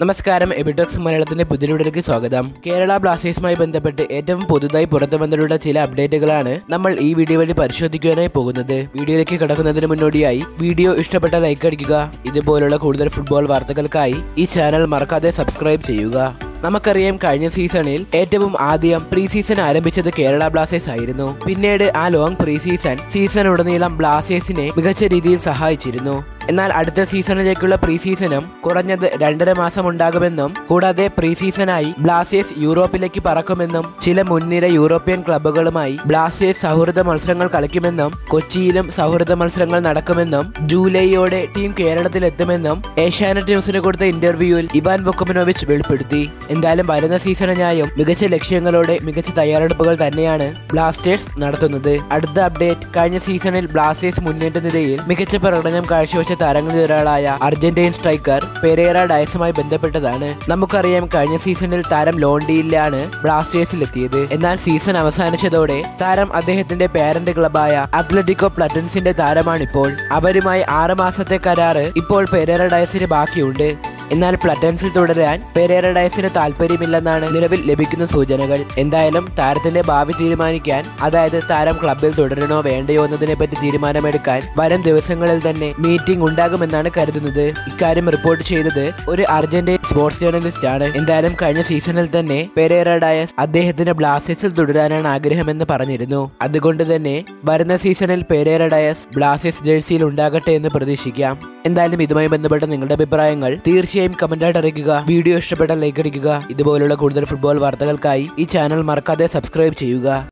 നമസ്കാരം എബിടോക്സ് മലയാളത്തിന്റെ പുതിയയിലേക്ക് സ്വാഗതം കേരള ബ്ലാസ്റ്റേഴ്സുമായി ബന്ധപ്പെട്ട് ഏറ്റവും പുതുതായി പുറത്തു വന്നിട്ടുള്ള ചില അപ്ഡേറ്റുകളാണ് നമ്മൾ ഈ വീഡിയോ വഴി പരിശോധിക്കുവാനായി പോകുന്നത് വീഡിയോയിലേക്ക് കടക്കുന്നതിന് മുന്നോടിയായി വീഡിയോ ഇഷ്ടപ്പെട്ട ലൈക്ക് അടിക്കുക ഇതുപോലുള്ള കൂടുതൽ ഫുട്ബോൾ വാർത്തകൾക്കായി ഈ ചാനൽ മറക്കാതെ സബ്സ്ക്രൈബ് ചെയ്യുക നമുക്കറിയാം കഴിഞ്ഞ സീസണിൽ ഏറ്റവും ആദ്യം പ്രീ സീസൺ ആരംഭിച്ചത് കേരള ബ്ലാസ്റ്റേഴ്സ് ആയിരുന്നു പിന്നീട് ആ ലോങ് പ്രീ സീസൺ സീസൺ ഉടനീളം ബ്ലാസ്റ്റേഴ്സിനെ മികച്ച രീതിയിൽ സഹായിച്ചിരുന്നു എന്നാൽ അടുത്ത സീസണിലേക്കുള്ള പ്രീ സീസണും കുറഞ്ഞത് രണ്ടര മാസം ഉണ്ടാകുമെന്നും കൂടാതെ പ്രീ സീസണായി ബ്ലാസ്റ്റേഴ്സ് യൂറോപ്പിലേക്ക് പറക്കുമെന്നും ചില മുൻനിര യൂറോപ്യൻ ക്ലബ്ബുകളുമായി ബ്ലാസ്റ്റേഴ്സ് സൗഹൃദ മത്സരങ്ങൾ കളിക്കുമെന്നും കൊച്ചിയിലും സൗഹൃദ മത്സരങ്ങൾ നടക്കുമെന്നും ജൂലൈയോടെ ടീം കേരളത്തിലെത്തുമെന്നും ഏഷ്യാനെറ്റ് ന്യൂസിന് കൊടുത്ത ഇന്റർവ്യൂവിൽ ഇവാൻ വൊക്കമനോവിച്ച് വെളിപ്പെടുത്തി എന്തായാലും വരുന്ന സീസണിനായും മികച്ച ലക്ഷ്യങ്ങളോടെ മികച്ച തയ്യാറെടുപ്പുകൾ തന്നെയാണ് ബ്ലാസ്റ്റേഴ്സ് നടത്തുന്നത് അടുത്ത അപ്ഡേറ്റ് കഴിഞ്ഞ സീസണിൽ ബ്ലാസ്റ്റേഴ്സ് മുന്നേറ്റ നിരയിൽ മികച്ച പ്രകടനം കാഴ്ചവെച്ച താരങ്ങളിൽ ഒരാളായ അർജന്റീൻ സ്ട്രൈക്കർ പെരേറ ഡയസുമായി ബന്ധപ്പെട്ടതാണ് നമുക്കറിയാം കഴിഞ്ഞ സീസണിൽ താരം ലോണ്ടിയിലാണ് ബ്ലാസ്റ്റേഴ്സിലെത്തിയത് എന്നാൽ സീസൺ അവസാനിച്ചതോടെ താരം അദ്ദേഹത്തിന്റെ പേരന്റ് ക്ലബായ അത്ലറ്റിക്കോ പ്ലറ്റൻസിന്റെ താരമാണിപ്പോൾ അവരുമായി ആറ് മാസത്തെ കരാറ് ഇപ്പോൾ പെരേറ ഡയസിന് ബാക്കിയുണ്ട് എന്നാൽ പ്ലറ്റൻസിൽ തുടരാൻ പെരേറ ഡയസിന് താല്പര്യമില്ലെന്നാണ് നിലവിൽ ലഭിക്കുന്ന സൂചനകൾ എന്തായാലും താരത്തിന്റെ ഭാവി തീരുമാനിക്കാൻ അതായത് താരം ക്ലബിൽ തുടരണോ വേണ്ടയോ എന്നതിനെ പറ്റി തീരുമാനമെടുക്കാൻ വരും ദിവസങ്ങളിൽ തന്നെ മീറ്റിംഗ് ഉണ്ടാകുമെന്നാണ് കരുതുന്നത് ഇക്കാര്യം റിപ്പോർട്ട് ചെയ്തത് ഒരു അർജന്റീൻ സ്പോർട്സ് ജേർണലിസ്റ്റ് ആണ് എന്തായാലും കഴിഞ്ഞ സീസണിൽ തന്നെ പെരേറ ഡയസ് അദ്ദേഹത്തിന് ബ്ലാസ്റ്റേഴ്സിൽ തുടരാനാണ് ആഗ്രഹമെന്ന് പറഞ്ഞിരുന്നു അതുകൊണ്ട് തന്നെ വരുന്ന സീസണിൽ പെരേറ ഡയസ് ബ്ലാസ്റ്റേഴ്സ് ജേഴ്സിയിൽ ഉണ്ടാകട്ടെ എന്ന് പ്രതീക്ഷിക്കാം എന്തായാലും ഇതുമായി ബന്ധപ്പെട്ട നിങ്ങളുടെ അഭിപ്രായങ്ങൾ തീർച്ചയായും കമന്റായിട്ട് അറിയിക്കുക വീഡിയോ ഇഷ്ടപ്പെട്ടാൽ ലൈക്ക് അടിക്കുക ഇതുപോലുള്ള കൂടുതൽ ഫുട്ബോൾ വാർത്തകൾക്കായി ഈ ചാനൽ മറക്കാതെ സബ്സ്ക്രൈബ് ചെയ്യുക